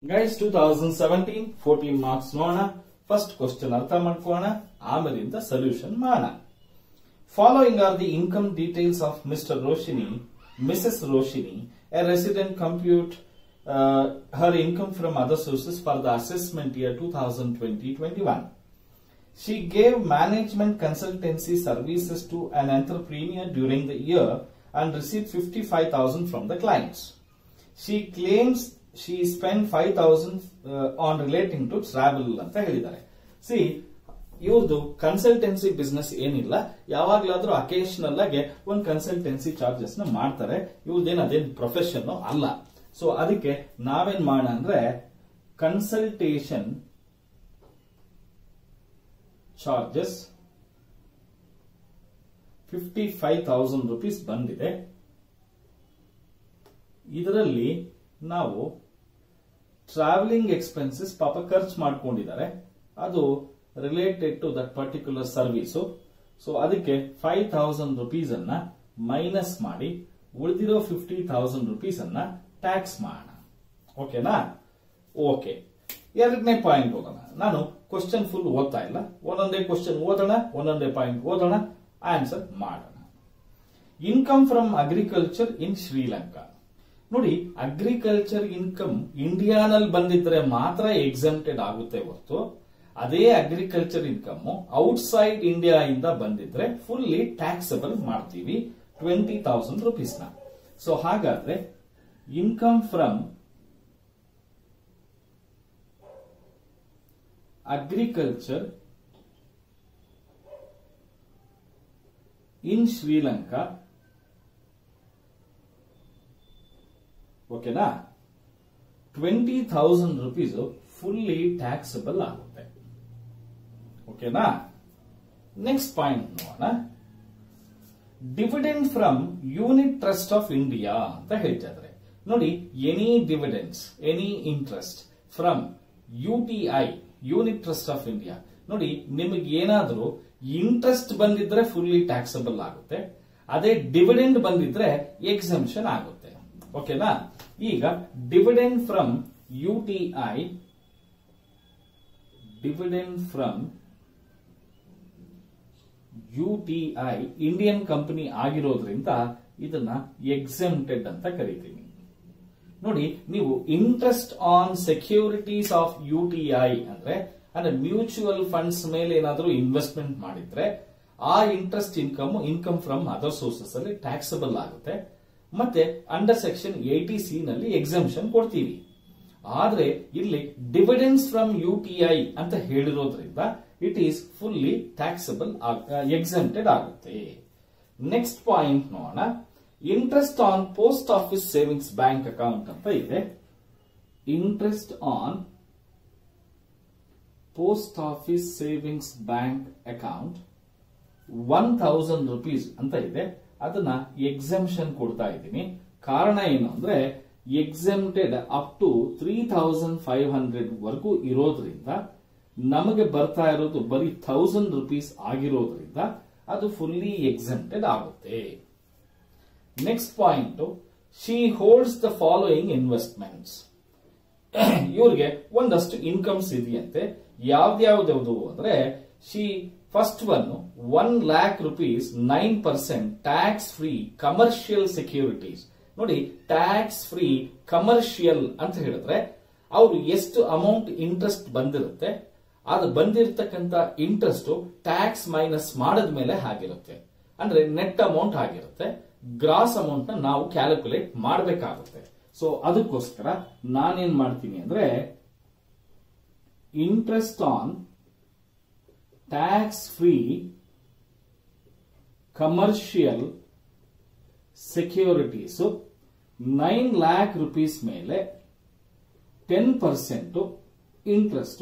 Guys two thousand seventeen fourteen marks ನೋಡೋಣ first question ಅರ್ಥ ಮಾಡ್ಕೊಳ್ಳೋಣ ಆಮೇಲಿಂದ ಸೊಲ್ಯೂಷನ್ ಮಾಡೋಣ following are the income details of Mr Roshini Mrs Roshini a resident compute her income from other sources for the assessment year two thousand twenty twenty one She gave management consultancy services to an entrepreneur during the year and received 55,000 from the clients. She claims she spent 5,000 uh, on relating to travel ಅಂತ ಹೇಳಿದ್ದಾರೆ C ಇವ್ರದ್ದು consultancy business ಏನಿಲ್ಲ ಯಾವಾಗ್ಲಾದ್ರೂ occasional ಆಗಿ ಒಂದು consultancy charges ನ ಮಾಡ್ತಾರೆ ಇವ್ರದ್ದೇನು ಅದೇನು profession ಅಲ್ಲ ಸೊ ಅದಕ್ಕೆ ನಾವೇನ್ ಮಾಡೋಣ ಅಂದ್ರೆ consultation charges fifty five thousand rupees ಬಂದಿದೆ ಇದರಲ್ಲಿ ನಾವು ಟ್ರಾವೆಲಿಂಗ್ ಎಕ್ಸ್ಪೆನ್ಸಸ್ ಪಾಪ ಖರ್ಚು ಮಾಡ್ಕೊಂಡಿದ್ದಾರೆ ಅದು related to that particular service so ಅದಕ್ಕೆ ಫೈವ್ ತೌಸಂಡ್ ರುಪೀಸ್ ಅನ್ನ ಮೈನಸ್ ಮಾಡಿ ಉಳಿದಿರೋ ಫಿಫ್ಟಿ ತೌಸಂಡ್ ರುಪೀಸ್ ಅನ್ನ ಟ್ಯಾಕ್ಸ್ ಮಾಡೋಣ ಓಕೆನಾ ಓಕೆ ಎರಡನೇ ಪಾಯಿಂಟ್ ಹೋಗೋಣ ನಾನು ಕ್ವಶನ್ ಫುಲ್ ಓದ್ತಾ ಇಲ್ಲ ಒಂದೊಂದೇ ಕ್ವಶನ್ ಓದೋಣ ಒಂದೊಂದೇ ಪಾಯಿಂಟ್ ಓದೋಣ ಆನ್ಸರ್ ಮಾಡೋಣ income from agriculture in Sri Lanka ನೋಡಿ ಅಗ್ರಿಕಲ್ಚರ್ ಇನ್ಕಮ್ ಇಂಡಿಯಾನಲ್ಲಿ ಬಂದಿದ್ರೆ ಮಾತ್ರ ಎಕ್ಸಮ್ಟೆಡ್ ಆಗುತ್ತೆ ಹೊರತು ಅದೇ ಅಗ್ರಿಕಲ್ಚರ್ ಇನ್ಕಮ್ ಔಟ್ಸೈಡ್ ಇಂಡಿಯಾ ಇಂದ ಬಂದಿದ್ರೆ ಫುಲ್ಲಿ ಟ್ಯಾಕ್ಸಬಲ್ ಮಾಡ್ತೀವಿ ಟ್ವೆಂಟಿ ತೌಸಂಡ್ ರುಪೀಸ್ ನ ಸೊ ಹಾಗಾದ್ರೆ income from agriculture in Sri Lanka ಓಕೆನಾ twenty thousand rupees fully taxable ಆಗುತ್ತೆ ಓಕೆನಾ ನೆಕ್ಸ್ಟ್ ಪಾಯಿಂಟ್ ನೋಡೋಣ dividend from unit trust of India ಅಂತ ಹೇಳ್ತಾ ಇದ್ದಾರೆ ನೋಡಿ any dividends any interest from U T I unit trust of India ನೋಡಿ ನಿಮಗೆ ಏನಾದ್ರೂ ಇಂಟ್ರೆಸ್ಟ್ ಬಂದಿದ್ರೆ ಫುಲ್ಲಿ ಟ್ಯಾಕ್ಸಬಲ್ ಆಗುತ್ತೆ ಅದೇ ಡಿವಿಡೆಂಡ್ ಬಂದಿದ್ರೆ ಎಕ್ಸಂಪ್ಷನ್ ಆಗುತ್ತೆ ಓಕೆನಾ ಈಗ dividend from U T I dividend from U T I Indian company ಆಗಿರೋದ್ರಿಂದ ಇದನ್ನ ಎಕ್ಸೆಂಪ್ಟೆಡ್ ಅಂತ ಕರಿತೀವಿ ನೋಡಿ ನೀವು interest on securities of U T I ಅಂದ್ರೆ ಅಂದ್ರೆ ಮ್ಯೂಚುವಲ್ ಫಂಡ್ಸ್ ಮೇಲೆ ಏನಾದರೂ ಇನ್ವೆಸ್ಟ್ಮೆಂಟ್ ಮಾಡಿದ್ರೆ ಆ interest income income from other sources ಅಲ್ಲಿ ಟ್ಯಾಕ್ಸಬಲ್ ಆಗುತ್ತೆ ಮತ್ತೆ ಅಂಡರ್ ಸೆಕ್ಷನ್ ಏಟಿ ಸಿ ನಲ್ಲಿ ಎಕ್ಸಂಪ್ಷನ್ ಕೊಡ್ತೀವಿ ಆದ್ರೆ ಇಲ್ಲಿ dividends from U T I ಅಂತ ಹೇಳಿರೋದ್ರಿಂದ it is fully taxable exempted ಆಗುತ್ತೆ ನೆಕ್ಸ್ಟ್ ಪಾಯಿಂಟ್ ನೋಡೋಣ interest on post office savings bank account ಅಂತ ಇದೆ interest on post office savings bank account one thousand rupees ಅಂತ ಇದೆ ಅದನ್ನ ಎಕ್ಸಂಪ್ಷನ್ ಕೊಡ್ತಾ ಇದ್ದೀನಿ ಕಾರಣ ಏನು ಅಂದ್ರೆ exempted up to three thousand five hundred ವರೆಗೂ ಇರೋದ್ರಿಂದ ನಮಗೆ ಬರ್ತಾ ಇರೋದು ಬರೀ ಥೌಸಂಡ್ ರುಪೀಸ್ ಆಗಿರೋದ್ರಿಂದ ಅದು ಫುಲ್ಲಿ ಎಕ್ಸೆಂಪ್ಟೆಡ್ ಆಗುತ್ತೆ next point she holds the following investments ಇವ್ರಿಗೆ ಒಂದಷ್ಟು ಇನ್ಕಮ್ಸ್ ಇದೆಯಂತೆ ಯಾವ್ದ್ಯಾವ್ದು ಅಂದ್ರೆ she first one one lakh rupees nine percent tax free commercial securities ನೋಡಿ ಟ್ಯಾಕ್ಸ್ ಫ್ರೀ ಕಮರ್ಷಿಯಲ್ ಅಂತ ಹೇಳಿದ್ರೆ ಅವರು ಎಷ್ಟು ಅಮೌಂಟ್ ಇಂಟ್ರೆಸ್ಟ್ ಬಂದಿರುತ್ತೆ ಅದು ಬಂದಿರತಕ್ಕಂತ ಇಂಟ್ರೆಸ್ಟ್ ಟ್ಯಾಕ್ಸ್ ಮೈನಸ್ ಮಾಡದ ಮೇಲೆ ಆಗಿರುತ್ತೆ ಅಂದ್ರೆ ನೆಟ್ ಅಮೌಂಟ್ ಆಗಿರುತ್ತೆ ಗ್ರಾಸ್ ಅಮೌಂಟ್ ನ ನಾವು ಕ್ಯಾಲ್ಕುಲೇಟ್ ಮಾಡಬೇಕಾಗುತ್ತೆ ಸೊ ಅದಕ್ಕೋಸ್ಕರ ನಾನೇನ್ ಮಾಡ್ತೀನಿ ಅಂದ್ರೆ interest on tax free commercial securities nine lakh rupees ಮೇಲೆ ten percent interest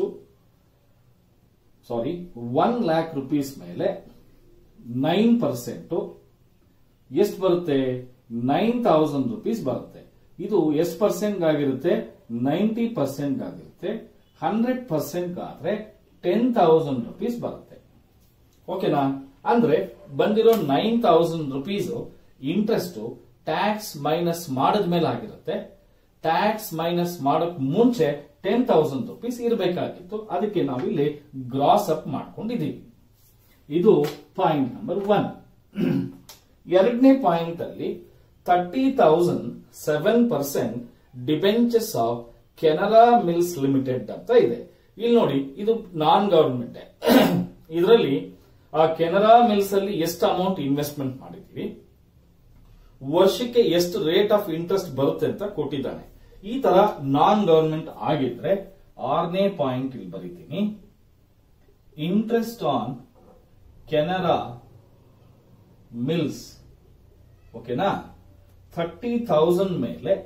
sorry one lakh rupees ಮೇಲೆ ನೈನ್ ಪರ್ಸೆಂಟ್ ಎಷ್ಟು ಬರುತ್ತೆ ನೈನ್ ತೌಸಂಡ್ ರುಪೀಸ್ ಬರುತ್ತೆ ಇದು ಎಷ್ಟು ಪರ್ಸೆಂಟ್ ಆಗಿರುತ್ತೆ ನೈಂಟಿ ಪರ್ಸೆಂಟ್ ಆಗಿರುತ್ತೆ ಹಂಡ್ರೆಡ್ ಪರ್ಸೆಂಟ್ ಆದ್ರೆ ಟೆನ್ ತೌಸಂಡ್ ರುಪೀಸ್ ಬರುತ್ತೆ ಓಕೆನಾ ಅಂದ್ರೆ ಬಂದಿರೋ nine thousand rupees interest tax minus ಮಾಡಿದ ಮೇಲೆ ಆಗಿರುತ್ತೆ ಟ್ಯಾಕ್ಸ್ ಮೈನಸ್ ಮಾಡೋಕ್ ಮುಂಚೆ ಟೆನ್ ತೌಸಂಡ್ ರುಪೀಸ್ ಇರಬೇಕಾಗಿತ್ತು ಅದಕ್ಕೆ ನಾವು ಇಲ್ಲಿ ಗ್ರಾಸ್ ಅಪ್ ಮಾಡ್ಕೊಂಡಿದ್ದೀವಿ ಇದು ಪಾಯಿಂಟ್ ನಂಬರ್ ಒನ್ ಎರಡನೇ ಪಾಯಿಂಟ್ ಅಲ್ಲಿ thirty thousand seven percent debentures of Canara mills limited ಅಂತ ಇದೆ ಇಲ್ಲಿ ನೋಡಿ ಇದು ನಾನ್ ಗವರ್ಮೆಂಟ್ ಇದರಲ್ಲಿ ಆ ಕೆನರಾ ಮಿಲ್ಸ್ ಅಲ್ಲಿ ಎಷ್ಟು ಅಮೌಂಟ್ ಇನ್ವೆಸ್ಟ್ಮೆಂಟ್ ಮಾಡಿದೀವಿ ವರ್ಷಕ್ಕೆ ಎಷ್ಟು ರೇಟ್ ಆಫ್ ಇಂಟ್ರೆಸ್ಟ್ ಬರುತ್ತೆ ಅಂತ ಕೊಟ್ಟಿದ್ದಾನೆ ಈ ತರ ನಾನ್ ಗವರ್ಮೆಂಟ್ ಆಗಿದ್ರೆ ಆರನೇ ಪಾಯಿಂಟ್ ಇಲ್ಲಿ ಬರೀತೀನಿ ಇಂಟ್ರೆಸ್ಟ್ ಆನ್ ಕೆನರಾ ಮಿಲ್ಸ್ ಓಕೆನಾ ಥರ್ಟಿ ಥೌಸಂಡ್ ಮೇಲೆ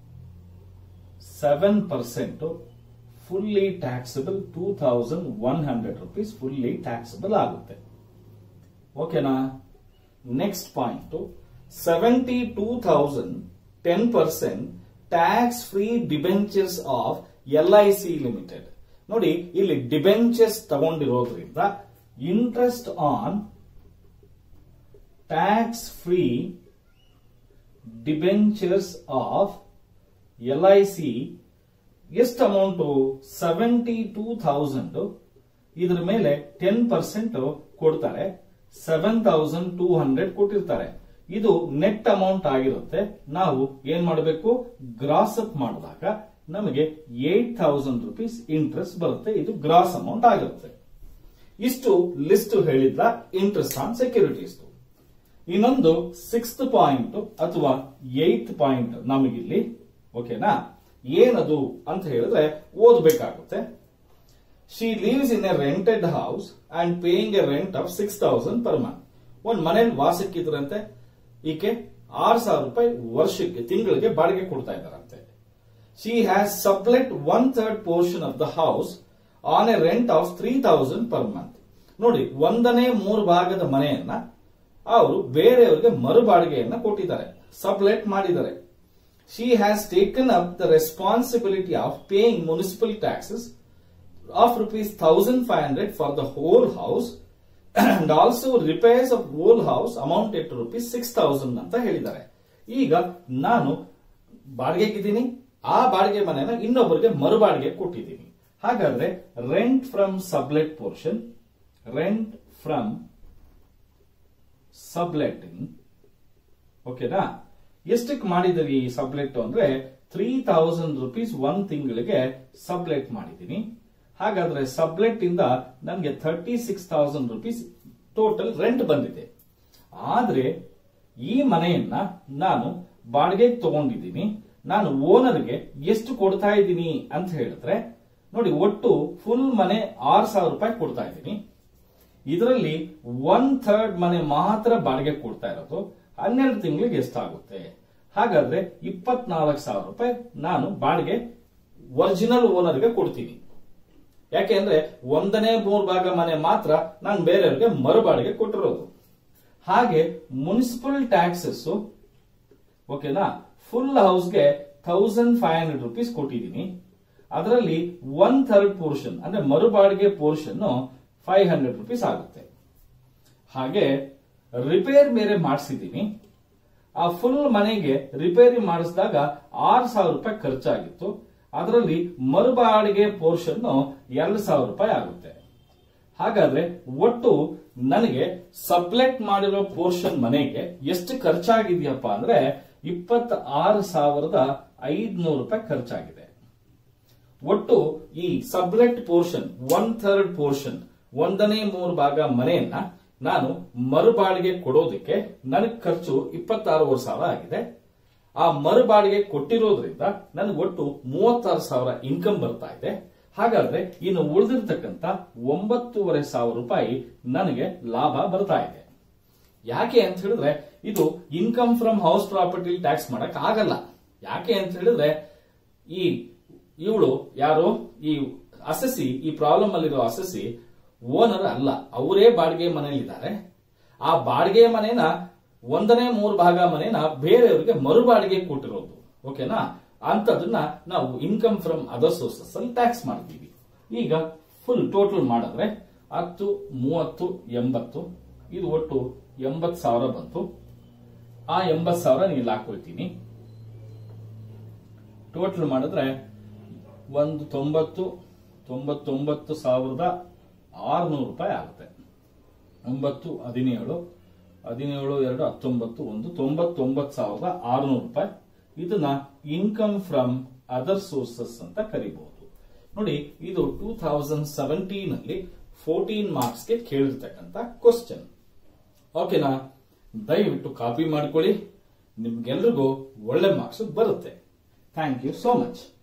seven percent fully taxable two thousand one hundred rupees fully taxable ಆಗುತ್ತೆ ಓಕೆನಾ next point seventy two thousand ten percent tax free debentures of L I C limited ನೋಡಿ ಇಲ್ಲಿ debentures ತಗೊಂಡಿರೋದ್ರಿಂದ interest on tax free debentures of L I C ಎಷ್ಟು amount seventy two thousand ಇದ್ರ ಮೇಲೆ ten percent ಕೊಡ್ತಾರೆ seven thousand two hundred ಕೊಟ್ಟಿರ್ತಾರೆ ಇದು net amount ಆಗಿರುತ್ತೆ ನಾವು ಏನ್ ಮಾಡಬೇಕು ಗ್ರಾಸ್ ಅಪ್ ಮಾಡಿದಾಗ ನಮಗೆ ಏಟ್ ಥೌಸಂಡ್ ರುಪೀಸ್ ಇಂಟ್ರೆಸ್ಟ್ ಬರುತ್ತೆ ಇದು ಗ್ರಾಸ್ ಅಮೌಂಟ್ ಆಗಿರುತ್ತೆ ಇಷ್ಟು ಲಿಸ್ಟ್ ಹೇಳಿದ್ದ ಇಂಟ್ರೆಸ್ಟ್ ಆನ್ ಸೆಕ್ಯೂರಿಟೀಸ್ ಇನ್ನೊಂದು ಸಿಕ್ಸ್ತ್ ಪಾಯಿಂಟ್ ಅಥವಾ ಏತ್ ಪಾಯಿಂಟ್ ನಮಗಿಲ್ಲಿ ಓಕೆನಾ ಏನದು ಅಂತ ಹೇಳಿದ್ರೆ ಓದಬೇಕಾಗುತ್ತೆ she lives in a rented house and paying a rent of six thousand per month ಒಂದ್ ಮನೇಲಿ ವಾಸಕ್ಕಿದ್ರಂತೆ ಈಕೆ ಆರ್ ಸಾವಿರ ರೂಪಾಯಿ ವರ್ಷಕ್ಕೆ ತಿಂಗಳಿಗೆ ಬಾಡಿಗೆ ಕೊಡ್ತಾ ಇದ್ದಾರಂತೆ she has sublet one third portion of the house on a rent of three thousand per month ನೋಡಿ ಒಂದನೇ ಮೂರು ಭಾಗದ ಮನೆಯನ್ನ ಅವರು ಬೇರೆಯವರಿಗೆ ಮರು ಬಾಡಿಗೆಯನ್ನ ಕೊಟ್ಟಿದ್ದಾರೆ ಸಬ್ಲೆಟ್ ಮಾಡಿದ್ದಾರೆ she has taken up the responsibility of paying municipal taxes of rupees thousand five hundred for the whole house and also repairs of whole house amounted to rupees six thousand ಅಂತ ಹೇಳಿದ್ದಾರೆ ಈಗ ನಾನು ಬಾಡಿಗೆಗಿದ್ದೀನಿ ಆ ಬಾಡಿಗೆ ಮನೆನ ಇನ್ನೊಬ್ಬರಿಗೆ ಮರು ಬಾಡಿಗೆ ಕೊಟ್ಟಿದ್ದೀನಿ ಹಾಗಾದ್ರೆ rent from sublet portion rent from subletting ಓಕೆನಾ ಎಷ್ಟಕ್ಕೆ ಮಾಡಿದಿರಿ ಈ ಸಬ್ಲೆಟ್ ಅಂದ್ರೆ ತ್ರೀ ತೌಸಂಡ್ ರುಪೀಸ್ ಒಂದ್ ತಿಂಗಳಿಗೆ ಸಬ್ಲೆಟ್ ಮಾಡಿದ್ದೀನಿ ಹಾಗಾದ್ರೆ ಸಬ್ಲೆಟ್ ಇಂದ ನನಗೆ thirty six thousand rupees total rent ಬಂದಿದೆ ಆದ್ರೆ ಈ ಮನೆಯನ್ನ ನಾನು ಬಾಡಿಗೆಗೆ ತಗೊಂಡಿದ್ದೀನಿ ನಾನು ಓನರ್ಗೆ ಎಷ್ಟು ಕೊಡ್ತಾ ಇದ್ದೀನಿ ಅಂತ ಹೇಳಿದ್ರೆ ನೋಡಿ ಒಟ್ಟು ಫುಲ್ ಮನೆ ಆರ್ ಸಾವಿರ ರೂಪಾಯಿ ಕೊಡ್ತಾ ಇದ್ದೀನಿ ಇದರಲ್ಲಿ ಒನ್ ಥರ್ಡ್ ಮನೆ ಮಾತ್ರ ಬಾಡಿಗೆ ಕೊಡ್ತಾ ಇರೋದು ಹನ್ನೆರಡು ತಿಂಗಳಿಗೆ ಎಷ್ಟಾಗುತ್ತೆ ಹಾಗಾದ್ರೆ ಇಪ್ಪತ್ನಾಲ್ಕು ಸಾವಿರ ರೂಪಾಯಿ ನಾನು ಬಾಡಿಗೆ ಒರಿಜಿನಲ್ ಓನರ್ಗೆ ಕೊಡ್ತೀನಿ ಯಾಕೆ ಅಂದ್ರೆ ಒಂದನೇ ಮೂರು ಭಾಗ ಮನೆ ಮಾತ್ರ ನಾನು ಬೇರೆಯವ್ರಿಗೆ ಮರು ಬಾಡಿಗೆ ಕೊಟ್ಟಿರೋದು ಹಾಗೆ ಮುನ್ಸಿಪಲ್ ಟ್ಯಾಕ್ಸಸ್ ಓಕೆನಾ ಫುಲ್ ಹೌಸ್ಗೆ ಥೌಸಂಡ್ ಫೈವ್ ಹಂಡ್ರೆಡ್ ರುಪೀಸ್ ಕೊಟ್ಟಿದ್ದೀನಿ ಅದರಲ್ಲಿ ಒನ್ ಥರ್ಡ್ ಪೋರ್ಷನ್ ಅಂದ್ರೆ ಮರು ಬಾಡಿಗೆ ಪೋರ್ಷನ್ ಫೈವ್ ಹಂಡ್ರೆಡ್ ರುಪೀಸ್ ಆಗುತ್ತೆ ಹಾಗೆ ರಿಪೇರ್ ಬೇರೆ ಮಾಡಿಸಿದ್ದೀನಿ ಆ ಫುಲ್ ಮನೆಗೆ ರಿಪೇರಿ ಮಾಡಿಸಿದಾಗ ಆರು ಸಾವಿರ ರೂಪಾಯಿ ಖರ್ಚಾಗಿತ್ತು ಅದರಲ್ಲಿ ಮರು ಬಾಡಿಗೆ ಪೋರ್ಷನ್ ಎರಡು ಸಾವಿರ ರೂಪಾಯಿ ಆಗುತ್ತೆ ಹಾಗಾದ್ರೆ ಒಟ್ಟು ನನಗೆ ಸಬ್ಲೆಟ್ ಮಾಡಿರೋ ಪೋರ್ಷನ್ ಮನೆಗೆ ಎಷ್ಟು ಖರ್ಚಾಗಿದೆಯಪ್ಪ ಅಂದ್ರೆ ಇಪ್ಪತ್ತ ಆರು ಸಾವಿರದ ಐದ್ನೂರು ರೂಪಾಯಿ ಖರ್ಚಾಗಿದೆ ಒಟ್ಟು ಈ sublet portion one third portion ಒಂದನೇ ಮೂರು ಭಾಗ ಮನೆಯನ್ನ ನಾನು ಮರು ಬಾಡಿಗೆ ಕೊಡೋದಕ್ಕೆ ನನಗೆ ಖರ್ಚು ಇಪ್ಪತ್ತಾರೂವರೆ ಸಾವಿರ ಆಗಿದೆ ಆ ಮರು ಬಾಡಿಗೆ ಕೊಟ್ಟಿರೋದ್ರಿಂದ ನನಗೆ ಒಟ್ಟು ಮೂವತ್ತಾರು ಸಾವಿರ ಇನ್ಕಮ್ ಬರ್ತಾ ಇದೆ ಹಾಗಾದ್ರೆ ಇನ್ನು ಉಳಿದಿರ್ತಕ್ಕಂಥ ಒಂಬತ್ತೂವರೆ ಸಾವಿರ ರೂಪಾಯಿ ನನಗೆ ಲಾಭ ಬರ್ತಾ ಇದೆ ಯಾಕೆ ಅಂತ ಹೇಳಿದ್ರೆ ಇದು income from house property tax ಮಾಡಕ್ ಆಗಲ್ಲ ಯಾಕೆ ಅಂತ ಹೇಳಿದ್ರೆ ಈ ಇವಳು ಯಾರು ಈ ಅಸಸಿ ಈ ಪ್ರಾಬ್ಲಮ್ ಅಲ್ಲಿರೋ ಅಸಸಿ ಓನರ್ ಅಲ್ಲ ಅವರೇ ಬಾಡಿಗೆ ಮನೆಯಲ್ಲಿದ್ದಾರೆ ಆ ಬಾಡಿಗೆ ಮನೆನ ಒಂದನೇ ಮೂರು ಭಾಗ ಮನೆನ ಬೇರೆಯವರಿಗೆ ಮರು ಬಾಡಿಗೆ ಕೊಟ್ಟಿರೋದು ಓಕೆನಾ ಅಂತದನ್ನ ನಾವು ಇನ್ಕಮ್ ಫ್ರಮ್ ಅದರ್ ಸೋರ್ಸಸ್ ಅಲ್ಲಿ ಟ್ಯಾಕ್ಸ್ ಮಾಡ್ತೀವಿ ಈಗ ಫುಲ್ ಟೋಟಲ್ ಮಾಡಿದ್ರೆ ಹತ್ತು ಮೂವತ್ತು ಎಂಬತ್ತು ಇದು ಒಟ್ಟು ಎಂಬತ್ ಸಾವಿರ ಬಂತು ಆ ಎಂಬತ್ ಸಾವಿರ ನೀವು ಹಾಕೊಳ್ತೀನಿ ಟೋಟಲ್ ಮಾಡಿದ್ರೆ ಒಂದು ತೊಂಬತ್ತು ತೊಂಬತ್ತೊಂಬತ್ತು ಸಾವಿರದ ಆರುನೂರು ರೂಪಾಯಿ ಆಗುತ್ತೆ ಒಂಬತ್ತು ಹದಿನೇಳು ಹದಿನೇಳು ಎರಡು ಹತ್ತೊಂಬತ್ತು ಒಂದು ತೊಂಬತ್ತೊಂಬತ್ತು ಸಾವಿರದ ಆರುನೂರು ರೂಪಾಯಿ ಇದನ್ನ ಇನ್ಕಮ್ ಫ್ರಮ್ ಅದರ್ ಸೋರ್ಸಸ್ ಅಂತ ಕರಿಬಹುದು ನೋಡಿ ಇದು ಟೂ ಥೌಸಂಡ್ ಸೆವೆಂಟೀನ್ ಅಲ್ಲಿ ಫೋರ್ಟೀನ್ ಮಾರ್ಕ್ಸ್ಗೆ ಕೇಳಿರ್ತಕ್ಕಂಥ ಕ್ವಶನ್ ಓಕೆನಾ ದಯವಿಟ್ಟು ಕಾಪಿ ಮಾಡ್ಕೊಳ್ಳಿ ನಿಮ್ಗೆಲ್ರಿಗೂ ಒಳ್ಳೆ ಮಾರ್ಕ್ಸ್ ಬರುತ್ತೆ ಥ್ಯಾಂಕ್ ಯು ಸೋ ಮಚ್